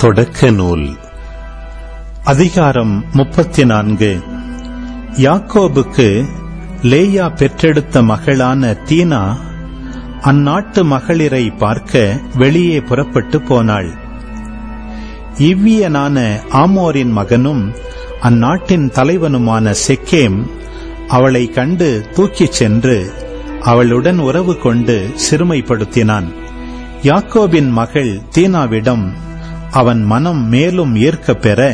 தொடக்க நூல் அதிகாரம் முப்பத்தி நான்கு யாக்கோபுக்கு லேயா பெற்றெடுத்த மகளான தீனா அந்நாட்டு மகளிரை பார்க்க வெளியே புறப்பட்டு போனாள் இவ்வியனான ஆமோரின் மகனும் அந்நாட்டின் தலைவனுமான செக்கேம் அவளை கண்டு தூக்கிச் சென்று அவளுடன் உறவு கொண்டு சிறுமைப்படுத்தினான் யாக்கோபின் மகள் தீனாவிடம் அவன் மனம் மேலும் ஈர்க்கப் பெற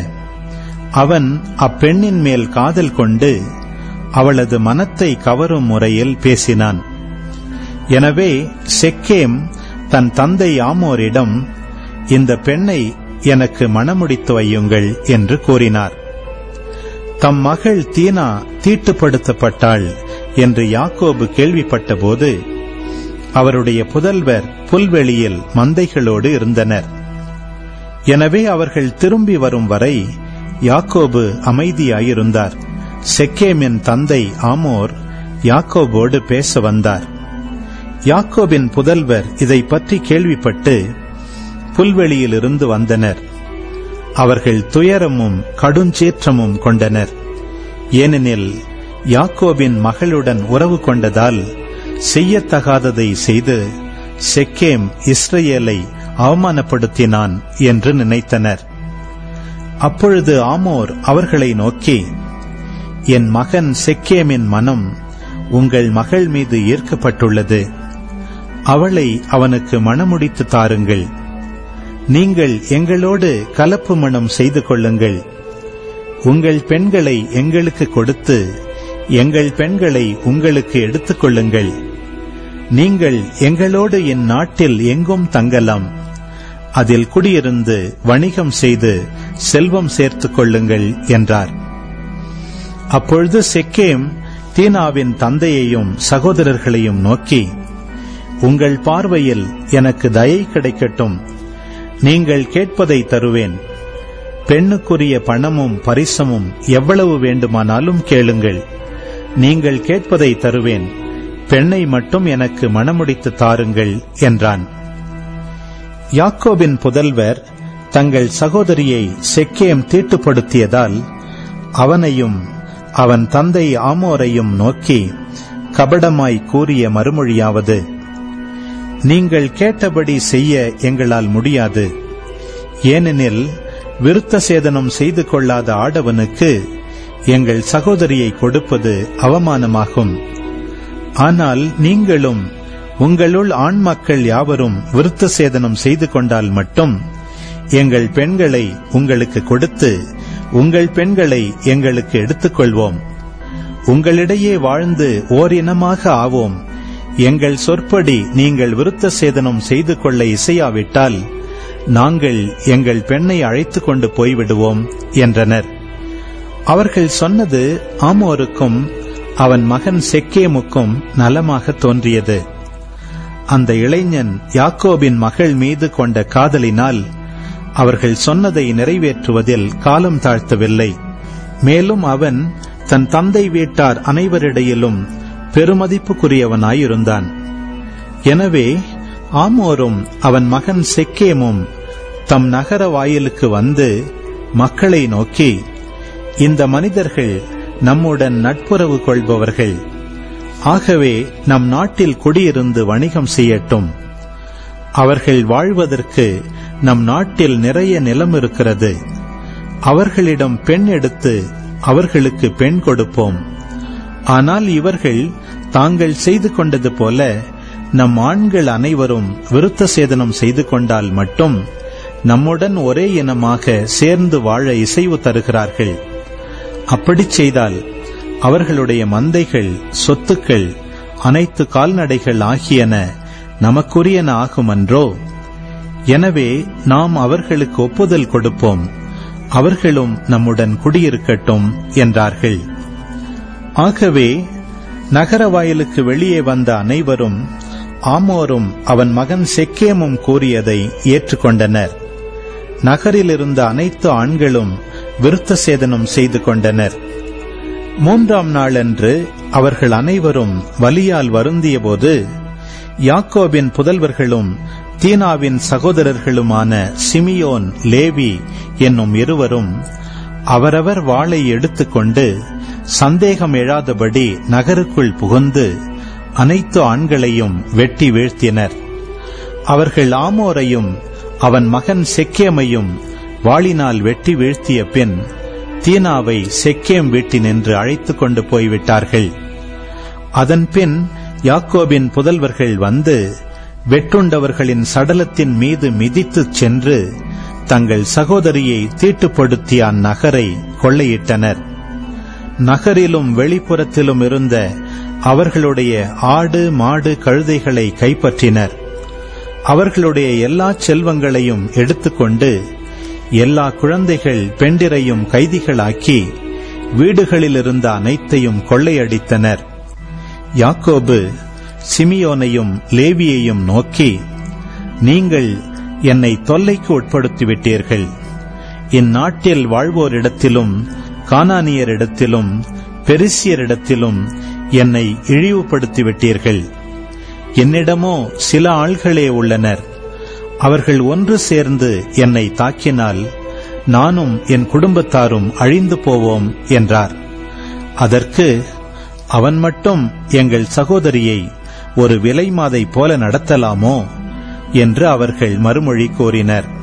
அவன் அப்பெண்ணின் மேல் காதல் கொண்டு அவளது மனத்தை கவரும் முறையில் பேசினான் எனவே செக்கேம் தன் தந்தை ஆமோரிடம் இந்த பெண்ணை எனக்கு மணமுடித்து வையுங்கள் என்று கூறினார் தம் மகள் தீனா தீட்டுப்படுத்தப்பட்டாள் என்று யாக்கோபு கேள்விப்பட்டபோது அவருடைய புதல்வர் புல்வெளியில் மந்தைகளோடு இருந்தனர் எனவே அவர்கள் திரும்பி வரும் வரை யாக்கோபு அமைதியாயிருந்தார் செக்கேமின் தந்தை ஆமோர் யாக்கோபோடு பேச வந்தார் யாக்கோபின் புதல்வர் இதை பற்றி கேள்விப்பட்டு புல்வெளியிலிருந்து வந்தனர் அவர்கள் துயரமும் கடுஞ்சேற்றமும் கொண்டனர் ஏனெனில் யாக்கோபின் மகளுடன் உறவு கொண்டதால் செய்யத்தகாததை செய்து செக்கேம் இஸ்ரேலை அவமானப்படுத்தினான் என்று நினைத்தனர் அப்பொழுது ஆமோர் அவர்களை நோக்கி என் மகன் செக்கேமின் மனம் உங்கள் மகள் மீது ஈர்க்கப்பட்டுள்ளது அவளை அவனுக்கு மணமுடித்து தாருங்கள் நீங்கள் எங்களோடு கலப்பு மணம் செய்து கொள்ளுங்கள் உங்கள் பெண்களை எங்களுக்கு கொடுத்து எங்கள் பெண்களை உங்களுக்கு எடுத்துக் கொள்ளுங்கள் நீங்கள் எங்களோடு இந்நாட்டில் எங்கும் தங்கலாம் அதில் குடியிருந்து வணிகம் செய்து செல்வம் சேர்த்துக் கொள்ளுங்கள் என்றார் அப்பொழுது செக்கேம் தீனாவின் தந்தையையும் சகோதரர்களையும் நோக்கி உங்கள் பார்வையில் எனக்கு தயை கிடைக்கட்டும் நீங்கள் கேட்பதை தருவேன் பெண்ணுக்குரிய பணமும் பரிசமும் எவ்வளவு வேண்டுமானாலும் கேளுங்கள் நீங்கள் கேட்பதை தருவேன் பெண்ணை மட்டும் எனக்கு மணமுடித்து தாருங்கள் என்றான் யாக்கோபின் புதல்வர் தங்கள் சகோதரியை செக்கேம் தீட்டுப்படுத்தியதால் அவனையும் அவன் தந்தை ஆமோரையும் நோக்கி கபடமாய் கூறிய மறுமொழியாவது நீங்கள் கேட்டபடி செய்ய எங்களால் முடியாது ஏனெனில் விருத்த சேதனம் செய்து கொள்ளாத ஆடவனுக்கு எங்கள் சகோதரியை கொடுப்பது அவமானமாகும் ஆனால் நீங்களும் உங்களுள் ஆண் மக்கள் யாவரும் விருத்த சேதனம் செய்து கொண்டால் மட்டும் எங்கள் பெண்களை உங்களுக்கு கொடுத்து உங்கள் பெண்களை எங்களுக்கு எடுத்துக்கொள்வோம் உங்களிடையே வாழ்ந்து ஓரினமாக ஆவோம் எங்கள் சொற்படி நீங்கள் விருத்த சேதனம் செய்து கொள்ள இசையாவிட்டால் நாங்கள் எங்கள் பெண்ணை அழைத்து கொண்டு போய்விடுவோம் என்றனர் அவர்கள் சொன்னது ஆமோருக்கும் அவன் மகன் செக்கேமுக்கும் நலமாக தோன்றியது அந்த இளைஞன் யாக்கோபின் மகள் மீது கொண்ட காதலினால் அவர்கள் சொன்னதை நிறைவேற்றுவதில் காலம் தாழ்த்தவில்லை மேலும் அவன் தன் தந்தை வீட்டார் அனைவரிடையிலும் பெருமதிப்புக்குரியவனாயிருந்தான் எனவே ஆமோரும் அவன் மகன் செக்கேமும் தம் நகர வாயிலுக்கு வந்து மக்களை நோக்கி இந்த மனிதர்கள் நம்முடன் நட்புறவு கொள்பவர்கள் ஆகவே நம் நாட்டில் குடியிருந்து வணிகம் செய்யட்டும் அவர்கள் வாழ்வதற்கு நம் நாட்டில் நிறைய நிலம் இருக்கிறது அவர்களிடம் பெண் எடுத்து அவர்களுக்கு பெண் கொடுப்போம் ஆனால் இவர்கள் தாங்கள் செய்து கொண்டது போல நம் ஆண்கள் அனைவரும் விருத்த சேதனம் செய்து கொண்டால் மட்டும் நம்முடன் ஒரே இனமாக சேர்ந்து வாழ இசைவு தருகிறார்கள் அப்படி செய்தால் அவர்களுடைய மந்தைகள் சொத்துக்கள் அனைத்து கால்நடைகள் ஆகியன நமக்குரியன ஆகுமன்றோ எனவே நாம் அவர்களுக்கு ஒப்புதல் கொடுப்போம் அவர்களும் நம்முடன் குடியிருக்கட்டும் என்றார்கள் ஆகவே நகர வாயிலுக்கு வெளியே வந்த அனைவரும் ஆமோரும் அவன் மகன் செக்கேமும் கூறியதை ஏற்றுக்கொண்டனர் நகரில் இருந்த அனைத்து ஆண்களும் விருத்த சேதனம் செய்து கொண்டனர் மூன்றாம் நாளன்று அவர்கள் அனைவரும் வலியால் வருந்தியபோது யாக்கோபின் புதல்வர்களும் தீனாவின் சகோதரர்களுமான சிமியோன் லேவி என்னும் இருவரும் அவரவர் வாளை எடுத்துக்கொண்டு சந்தேகம் எழாதபடி நகருக்குள் புகுந்து அனைத்து ஆண்களையும் வெட்டி வீழ்த்தினர் அவர்கள் ஆமோரையும் அவன் மகன் செக்கேமையும் வாளினால் வெட்டி வீழ்த்திய பின் தீனாவை செக்கேம் வீட்டினின்று அழைத்துக் கொண்டு போய்விட்டார்கள் அதன்பின் யாக்கோபின் புதல்வர்கள் வந்து வெட்டுண்டவர்களின் சடலத்தின் மீது மிதித்துச் சென்று தங்கள் சகோதரியை தீட்டுப்படுத்திய அந்நகரை கொள்ளையிட்டனர் நகரிலும் வெளிப்புறத்திலும் இருந்த அவர்களுடைய ஆடு மாடு கழுதைகளை கைப்பற்றினர் அவர்களுடைய எல்லா செல்வங்களையும் எடுத்துக்கொண்டு எல்லா குழந்தைகள் பெண்டிரையும் கைதிகளாக்கி வீடுகளில் இருந்த அனைத்தையும் கொள்ளையடித்தனர் யாக்கோபு சிமியோனையும் லேவியையும் நோக்கி நீங்கள் என்னை தொல்லைக்கு உட்படுத்திவிட்டீர்கள் இந்நாட்டில் வாழ்வோரிடத்திலும் கானானியரிடத்திலும் பெரிசியரிடத்திலும் என்னை இழிவுபடுத்திவிட்டீர்கள் என்னிடமோ சில ஆள்களே உள்ளனர் அவர்கள் ஒன்று சேர்ந்து என்னை தாக்கினால் நானும் என் குடும்பத்தாரும் அழிந்து போவோம் என்றார் அதற்கு அவன் மட்டும் எங்கள் சகோதரியை ஒரு விலைமாதை போல நடத்தலாமோ என்று அவர்கள் மறுமொழி கூறினர்